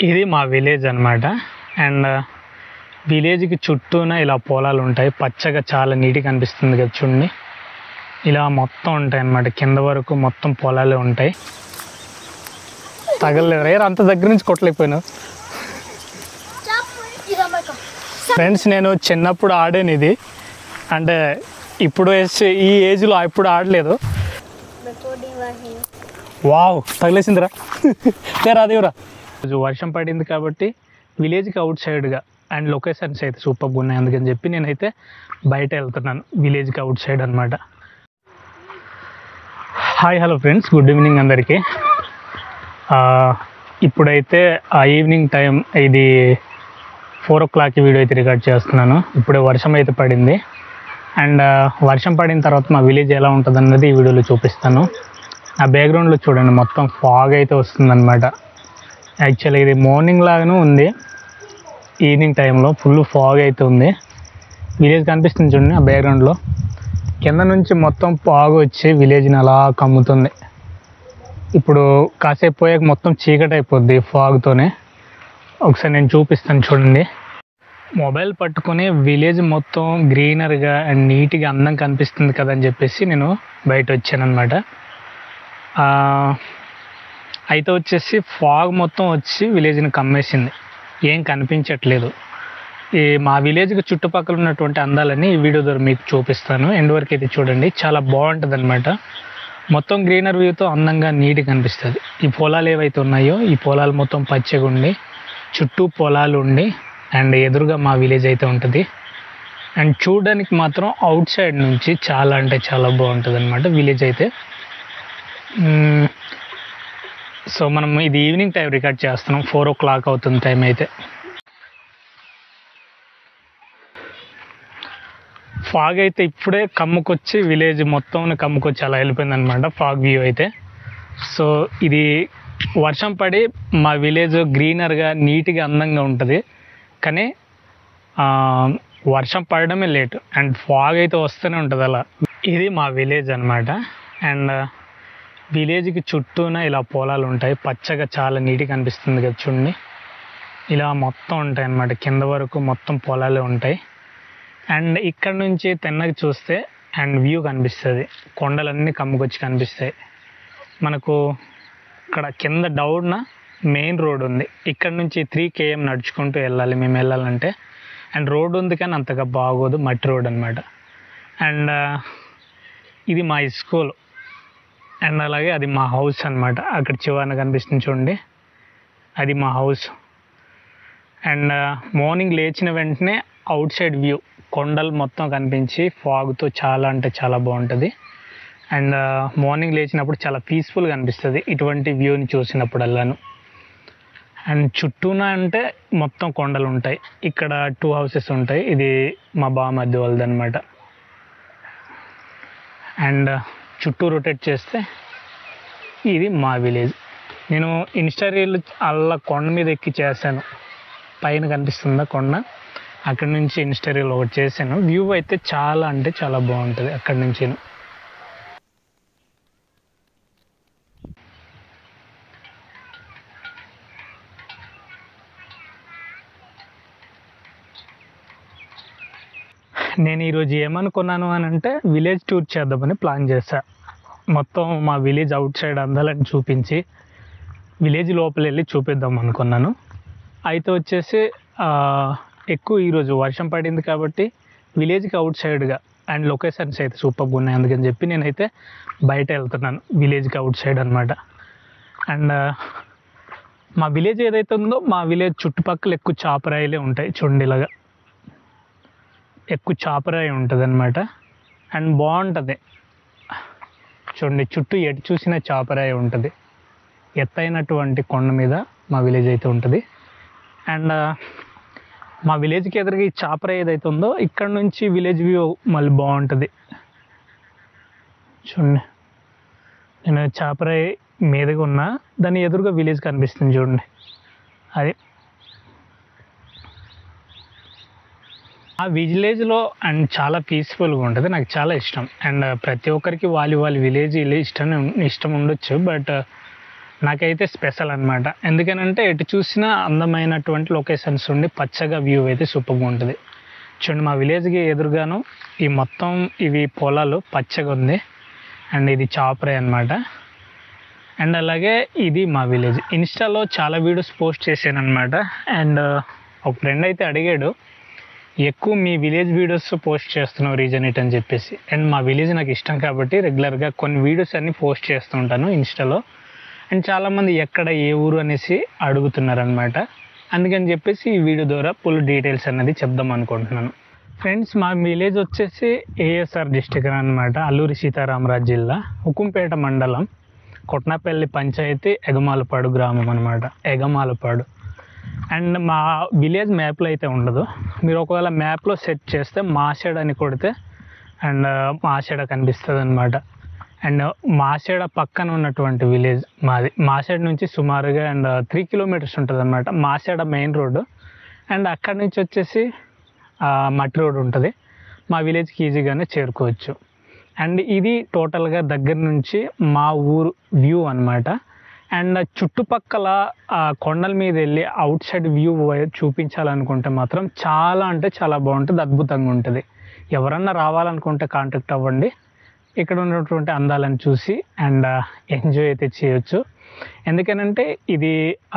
ఇది మా విలేజ్ అనమాట అండ్ విలేజ్కి చుట్టూన ఇలా పొలాలు ఉంటాయి పచ్చగా చాలా నీట్గా కనిపిస్తుంది కదా చూడండి ఇలా మొత్తం ఉంటాయి అన్నమాట కింద వరకు మొత్తం పొలాలే ఉంటాయి తగలలేదు రేరు అంత దగ్గర నుంచి కొట్టలేకపోయినావు ఫ్రెండ్స్ నేను చిన్నప్పుడు ఆడాను ఇది అంటే ఇప్పుడు వేసి- ఈ ఏజ్లో ఇప్పుడు ఆడలేదు వావ్ తగిలేసిందిరా లేరా అదేవరా రోజు వర్షం పడింది కాబట్టి విలేజ్కి అవుట్ సైడ్గా అండ్ లొకేషన్స్ అయితే సూపర్గా ఉన్నాయి అందుకని చెప్పి నేనైతే బయట వెళ్తున్నాను విలేజ్కి అవుట్ సైడ్ అనమాట hi hello friends good evening అందరికీ ఆ, ఇప్పుడైతే ఆ ఈవినింగ్ టైం ఇది ఫోర్ ఓ క్లాక్కి వీడియో అయితే రికార్డ్ చేస్తున్నాను ఇప్పుడే వర్షం అయితే పడింది అండ్ వర్షం పడిన తర్వాత మా విలేజ్ ఎలా ఉంటుంది అన్నది ఈ వీడియోలో చూపిస్తాను ఆ బ్యాక్గ్రౌండ్లో చూడండి మొత్తం ఫాగ్ అయితే వస్తుందన్నమాట యాక్చువల్లీ ఇది మార్నింగ్ లాగానే ఉంది ఈవినింగ్ టైంలో ఫుల్ ఫాగ్ అయితే ఉంది విలేజ్ కనిపిస్తుంది చూడండి ఆ బ్యాక్గ్రౌండ్లో కింద నుంచి మొత్తం ఫాగ్ వచ్చి విలేజ్ని అలా కమ్ముతుంది ఇప్పుడు కాసేపు పోయాక మొత్తం చీకటి అయిపోద్ది ఫాగ్తోనే ఒకసారి నేను చూపిస్తాను చూడండి మొబైల్ పట్టుకొని విలేజ్ మొత్తం గ్రీనర్గా అండ్ నీట్గా అందం కనిపిస్తుంది కదా అని చెప్పేసి నేను బయట వచ్చాను అనమాట అయితే వచ్చేసి ఫాగ్ మొత్తం వచ్చి విలేజ్ని కమ్మేసింది ఏం కనిపించట్లేదు ఈ మా విలేజ్కి చుట్టుపక్కల ఉన్నటువంటి అందాలని ఈ వీడియో ద్వారా మీకు చూపిస్తాను ఎండ్ వరకు అయితే చూడండి చాలా బాగుంటుంది అనమాట మొత్తం గ్రీనర్ వ్యూతో అందంగా నీట్గా కనిపిస్తుంది ఈ పొలాలు ఏవైతే ఉన్నాయో ఈ పొలాలు మొత్తం పచ్చగా ఉండి చుట్టూ పొలాలు ఉండి అండ్ ఎదురుగా మా విలేజ్ అయితే ఉంటుంది అండ్ చూడడానికి మాత్రం అవుట్ సైడ్ నుంచి చాలా అంటే చాలా బాగుంటుంది అనమాట విలేజ్ అయితే మ్మ్. సో మనం ఇది ఈవినింగ్ టైం రికార్డ్ చేస్తున్నాం ఫోర్ ఓ క్లాక్ అవుతుంది టైం అయితే ఫాగ్ అయితే ఇప్పుడే కమ్ముకొచ్చి విలేజ్ మొత్తం కమ్ముకొచ్చి అలా వెళ్ళిపోయింది అనమాట ఫాగ్ వ్యూ అయితే సో ఇది వర్షం పడి మా విలేజ్ గ్రీనర్గా నీట్గా అందంగా ఉంటుంది కానీ ఆ, వర్షం పడడమే లేట్ అండ్ ఫాగ్ అయితే వస్తూనే ఉంటుంది అలా ఇది మా విలేజ్ అనమాట అండ్ విలేజ్కి చుట్టూన ఇలా పొలాలు ఉంటాయి పచ్చగా చాలా నీట్గా కనిపిస్తుంది కదా చూడండి ఇలా మొత్తం ఉంటాయి అన్నమాట కింద వరకు మొత్తం పొలాలే ఉంటాయి అండ్ ఇక్కడ నుంచి తెన్నకి చూస్తే అండ్ వ్యూ కనిపిస్తుంది కొండలన్నీ కమ్ముకొచ్చి కనిపిస్తాయి మనకు ఇక్కడ కింద డౌన్న మెయిన్ రోడ్ ఉంది ఇక్కడ నుంచి త్రీ కేఎం నడుచుకుంటూ వెళ్ళాలి మేము వెళ్ళాలంటే అండ్ రోడ్ ఉంది కానీ అంతగా బాగోదు మట్టి రోడ్ అనమాట అండ్ ఇది మా స్కూల్ అండ్ అలాగే అది మా హౌస్ అన్నమాట అక్కడ చివరన కనిపిస్తుంది చూడండి అది మా హౌస్ అండ్ మార్నింగ్ లేచిన వెంటనే అవుట్ సైడ్ వ్యూ కొండలు మొత్తం కనిపించి ఫాగ్తో చాలా అంటే చాలా బాగుంటుంది అండ్ మార్నింగ్ లేచినప్పుడు చాలా పీస్ఫుల్గా అనిపిస్తుంది ఇటువంటి వ్యూని చూసినప్పుడల్లాను అండ్ చుట్టూన అంటే మొత్తం కొండలు ఉంటాయి ఇక్కడ టూ హౌసెస్ ఉంటాయి ఇది మా బామద్ది వాళ్ళది అనమాట అండ్ చుట్టూ రొటేట్ చేస్తే ఇది మా విలేజ్ నేను ఇన్స్టా రీల్ అలా కొండ మీద ఎక్కి చేశాను పైన కనిపిస్తుందా కొండ అక్కడ నుంచి ఇన్స్టా రీల్ ఒకటి చేశాను వ్యూ అయితే చాలా అంటే చాలా బాగుంటుంది అక్కడ నుంచి నేను ఈరోజు ఏమనుకున్నాను అని అంటే విలేజ్ టూర్ చేద్దామని ప్లాన్ చేశా మొత్తం మా విలేజ్ అవుట్ సైడ్ అందాలని చూపించి విలేజ్ లోపల వెళ్ళి చూపిద్దాం అనుకున్నాను అయితే వచ్చేసి ఆ, ఎక్కువ ఈరోజు వర్షం పడింది కాబట్టి విలేజ్కి అవుట్ సైడ్గా అండ్ లొకేషన్స్ అయితే సూపర్గా ఉన్నాయి అందుకని చెప్పి నేనైతే బయట వెళ్తున్నాను విలేజ్కి అవుట్ సైడ్ అనమాట అండ్ మా విలేజ్ ఏదైతే ఉందో మా విలేజ్ చుట్టుపక్కల ఎక్కువ చాపరాయిలే ఉంటాయి చూడండి ఇలాగా ఎక్కువ చాపరాయి ఉంటుంది అనమాట అండ్ బాగుంటుంది చూడండి చుట్టూ ఎటు చూసినా చాపరాయి ఉంటుంది ఎత్తైనటువంటి కొండ మీద మా విలేజ్ అయితే ఉంటుంది అండ్ మా విలేజ్కి ఎదురుగా ఈ చాపరాయి ఏదైతే ఉందో ఇక్కడ నుంచి విలేజ్ వ్యూ మళ్ళీ బాగుంటుంది చూడండి నేను చాపరాయి మీదగా ఉన్నా దాని ఎదురుగా విలేజ్ కనిపిస్తుంది చూడండి అది ఆ విలేజ్లో అండ్ చాలా పీస్ఫుల్గా ఉంటుంది నాకు చాలా ఇష్టం అండ్ ప్రతి ఒక్కరికి వాళ్ళ వాళ్ళ విలేజ్ ఇష్టం ఇష్టం ఉండొచ్చు బట్ నాకైతే స్పెషల్ అనమాట ఎందుకనంటే ఎటు చూసినా అందమైనటువంటి లొకేషన్స్ ఉండి పచ్చగా వ్యూ అయితే సూపర్గా ఉంటుంది చూడండి మా విలేజ్కి ఎదురుగాను ఈ మొత్తం ఇవి పొలాలు పచ్చగా ఉంది అండ్ ఇది చాపరే అనమాట అండ్ అలాగే ఇది మా విలేజ్ ఇన్స్టాలో చాలా వీడియోస్ పోస్ట్ చేశాను అనమాట అండ్ ఒక ఫ్రెండ్ అయితే అడిగాడు ఎక్కువ మీ విలేజ్ వీడియోస్ పోస్ట్ చేస్తున్నావు రీజన్ ఇట్ అని చెప్పేసి అండ్ మా విలేజ్ నాకు ఇష్టం కాబట్టి రెగ్యులర్గా కొన్ని వీడియోస్ అన్ని పోస్ట్ చేస్తూ ఉంటాను ఇన్స్టాలో అండ్ చాలామంది ఎక్కడ ఏ ఊరు అనేసి అడుగుతున్నారనమాట అందుకని చెప్పేసి ఈ వీడియో ద్వారా ఫుల్ డీటెయిల్స్ అనేది చెప్దాం అనుకుంటున్నాను ఫ్రెండ్స్ మా విలేజ్ వచ్చేసి ఏఎస్ఆర్ డిస్టిక్ అనమాట అల్లూరి సీతారామరాజు జిల్లా హుకుంపేట మండలం కొట్నపల్లి పంచాయతీ ఎగమాలపాడు గ్రామం అనమాట ఎగమాలపాడు అండ్ మా విలేజ్ మ్యాప్లో అయితే ఉండదు మీరు ఒకవేళ మ్యాప్లో సెట్ చేస్తే మాసేడ్ అని కొడితే అండ్ మాసేడ కనిపిస్తుంది అనమాట అండ్ మాసేడ పక్కన ఉన్నటువంటి విలేజ్ మాది మాసేడ నుంచి సుమారుగా అండ్ త్రీ కిలోమీటర్స్ ఉంటుంది అనమాట మాసేడ మెయిన్ రోడ్డు అండ్ అక్కడి నుంచి వచ్చేసి ఆ, మట్టి రోడ్ ఉంటుంది మా విలేజ్కి ఈజీగానే చేరుకోవచ్చు అండ్ ఇది టోటల్గా దగ్గర నుంచి మా ఊరు వ్యూ అన్నమాట అండ్ చుట్టుపక్కల ఆ కొండల మీద వెళ్ళి అవుట్ సైడ్ వ్యూ చూపించాలనుకుంటే మాత్రం చాలా అంటే చాలా బాగుంటుంది అద్భుతంగా ఉంటుంది ఎవరన్నా రావాలనుకుంటే కాంటాక్ట్ అవ్వండి ఇక్కడ ఉన్నటువంటి అందాలను చూసి అండ్ ఎంజాయ్ అయితే చేయొచ్చు ఎందుకనంటే ఇది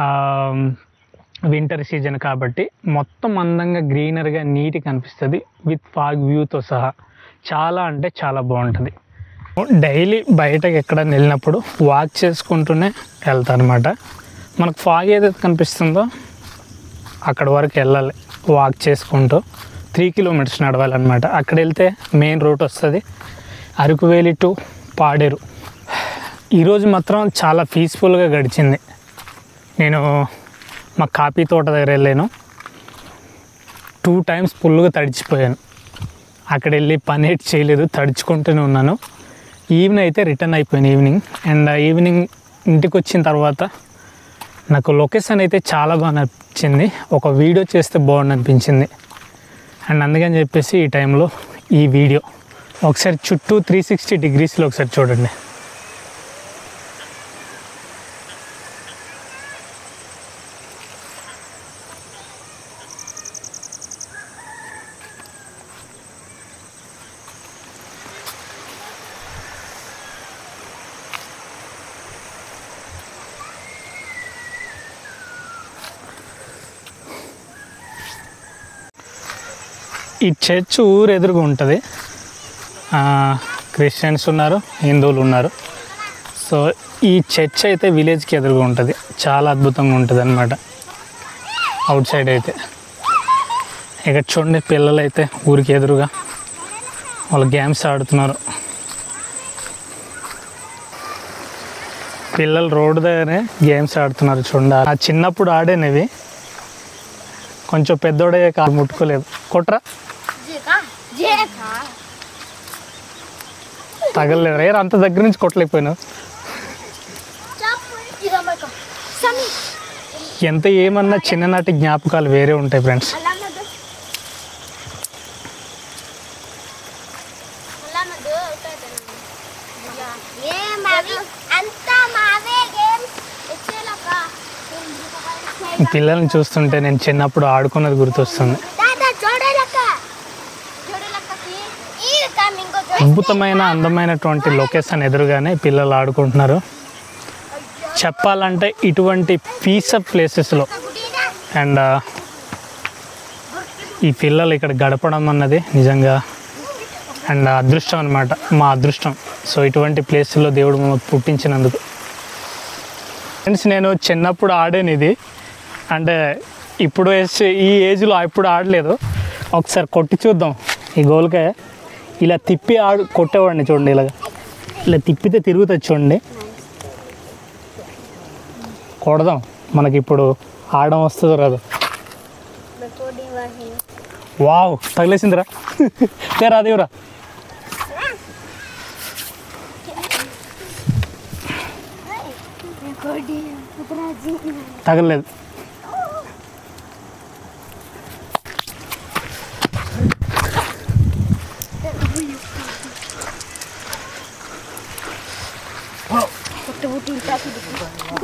వింటర్ సీజన్ కాబట్టి మొత్తం అందంగా గ్రీనరీగా నీట్గా కనిపిస్తుంది విత్ ఫాగ్ వ్యూతో సహా చాలా అంటే చాలా బాగుంటుంది డైలీ బయటకు ఎక్కడైనా వెళ్ళినప్పుడు వాక్ చేసుకుంటూనే వెళ్తాను అనమాట మనకు ఫాగ్ ఏదైతే కనిపిస్తుందో అక్కడ వరకు వెళ్ళాలి వాక్ చేసుకుంటూ త్రీ కిలోమీటర్స్ నడవాలన్నమాట అక్కడ వెళ్తే మెయిన్ రూట్ వస్తుంది అరకువేలి టు పాడేరు ఈరోజు మాత్రం చాలా పీస్ఫుల్గా గడిచింది నేను మా కాఫీ తోట దగ్గర వెళ్ళాను టూ టైమ్స్ ఫుల్గా తడిచిపోయాను అక్కడ వెళ్ళి పని ఏటి చేయలేదు తడుచుకుంటూనే ఉన్నాను ఈవినింగ్ అయితే రిటర్న్ అయిపోయాను ఈవినింగ్ అండ్ ఈవినింగ్ ఇంటికి వచ్చిన తర్వాత నాకు లొకేషన్ అయితే చాలా బాగా నచ్చింది ఒక వీడియో చేస్తే బాగుండు అనిపించింది అండ్ అందుకని చెప్పేసి ఈ టైంలో ఈ వీడియో ఒకసారి చుట్టూ త్రీ సిక్స్టీ డిగ్రీస్లో ఒకసారి చూడండి ఈ చర్చ్ ఊరు ఎదురుగా ఉంటుంది ఆ, క్రిస్టియన్స్ ఉన్నారు హిందువులు ఉన్నారు సో ఈ చర్చ్ అయితే విలేజ్కి ఎదురుగా ఉంటుంది చాలా అద్భుతంగా ఉంటుంది అనమాట అవుట్ సైడ్ అయితే ఇక్కడ చూడండి పిల్లలు అయితే ఊరికి ఎదురుగా వాళ్ళు గేమ్స్ ఆడుతున్నారు పిల్లలు రోడ్డు దగ్గరే గేమ్స్ ఆడుతున్నారు చూడండి ఆ చిన్నప్పుడు ఆడేనవి కొంచెం పెద్దోడే కాలు ముట్టుకోలేదు కొట్రా జేకా జేకా తగలలేదు రేరు అంత దగ్గర నుంచి కొట్టలేకపోయినావు చాపు ఇదో మైకో సమి ఎంత ఏమన్నా చిన్ననాటి జ్ఞాపకాలు వేరే ఉంటాయి ఫ్రెండ్స్ అల్లన్నదు అల్లన్నదు ఏ మావి అంతా మావే గేమ్స్ వచ్చేలాక పిల్లల్ని చూస్తుంటే నేను చిన్నప్పుడు ఆడుకున్నది గుర్తొస్తుంది దాదా చూడలేక చూడలేకకి ఈ కమింగ్ అద్భుతమైన అందమైనటువంటి లొకేషన్ ఎదురుగానే పిల్లలు ఆడుకుంటున్నారు చెప్పాలంటే ఇటువంటి పీస్ ఆఫ్ ప్లేసెస్లో అండ్ ఈ పిల్లలు ఇక్కడ గడపడం అన్నది నిజంగా అండ్ అదృష్టం అనమాట మా అదృష్టం సో ఇటువంటి ప్లేస్లో దేవుడు మమ్మల్ని పుట్టించినందుకు ఫ్రెండ్స్ నేను చిన్నప్పుడు ఆడాను ఇది అంటే ఇప్పుడు వేసి ఈ ఏజ్లో ఇప్పుడు ఆడలేదు ఒకసారి కొట్టి చూద్దాం ఈ గోల్కాయ ఇలా తిప్పి ఆడు కొట్టేవాడిని చూడండి ఇలాగ ఇలా తిప్పితే తిరుగుతుంది చూడండి కొడదాం మనకి ఇప్పుడు ఆడడం వస్తుందో రాదు వావ్ తగిలేసిందిరా లే రాదేవరా తగలేదు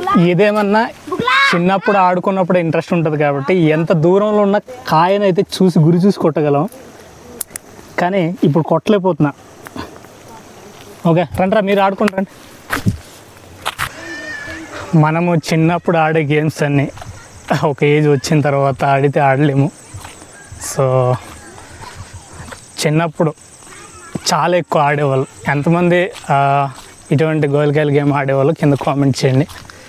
ఇదేమన్నా చిన్నప్పుడు ఆడుకున్నప్పుడు ఇంట్రెస్ట్ ఉంటుంది కాబట్టి ఎంత దూరంలో ఉన్న కాయనైతే చూసి గురి చూసి కొట్టగలం కానీ ఇప్పుడు కొట్టలేకపోతున్నా ఓకే రండి మీరు ఆడుకుంటారండి మనము చిన్నప్పుడు ఆడే గేమ్స్ అన్నీ ఒక ఏజ్ వచ్చిన తర్వాత ఆడితే ఆడలేము సో చిన్నప్పుడు చాలా ఎక్కువ ఆడేవాళ్ళు ఎంతమంది ఆ, ఇటువంటి గోల్కాయల గేమ్ ఆడేవాళ్ళు కింద కామెంట్ చేయండి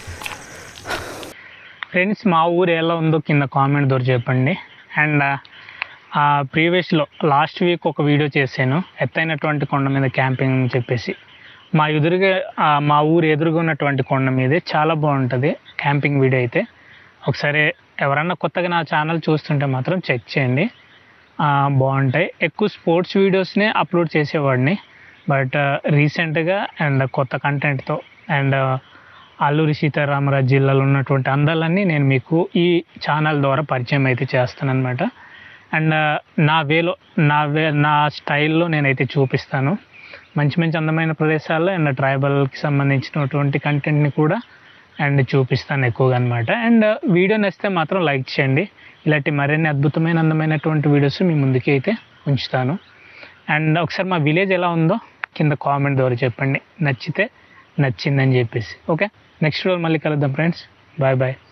ఫ్రెండ్స్ మా ఊరు ఎలా ఉందో కింద కామెంట్ ద్వారా చెప్పండి అండ్ ప్రీవియస్లో లాస్ట్ వీక్ ఒక వీడియో చేశాను ఎత్తైనటువంటి కొండ మీద క్యాంపింగ్ అని చెప్పేసి మా ఎదురుగా ఆ, మా ఊరు ఎదురుగా ఉన్నటువంటి కొండ మీదే చాలా బాగుంటుంది క్యాంపింగ్ వీడియో అయితే ఒకసారి ఎవరన్నా కొత్తగా నా ఛానల్ చూస్తుంటే మాత్రం చెక్ చేయండి ఆ, బాగుంటాయి ఎక్కువ స్పోర్ట్స్ వీడియోస్నే అప్లోడ్ చేసేవాడిని బట్ రీసెంట్గా అండ్ కొత్త కంటెంట్తో అండ్ అల్లూరి సీతారామరాజు జిల్లాలో ఉన్నటువంటి అందాలన్నీ నేను మీకు ఈ ఛానల్ ద్వారా పరిచయం అయితే చేస్తాను అనమాట అండ్ నా వేలో నా వే నా స్టైల్లో నేనైతే చూపిస్తాను మంచి మంచి అందమైన ప్రదేశాల్లో అండ్ ట్రైబల్కి సంబంధించినటువంటి కంటెంట్ని కూడా అండ్ చూపిస్తాను ఎక్కువగా అనమాట అండ్ వీడియో నచ్చితే మాత్రం లైక్ చేయండి ఇలాంటి మరిన్ని అద్భుతమైన అందమైనటువంటి వీడియోస్ మీ ముందుకి అయితే ఉంచుతాను అండ్ ఒకసారి మా విలేజ్ ఎలా ఉందో కింద కామెంట్ ద్వారా చెప్పండి నచ్చితే నచ్చిందని చెప్పేసి ఓకే నెక్స్ట్ రోజు మళ్ళీ కలుద్దాం ఫ్రెండ్స్ బాయ్ బాయ్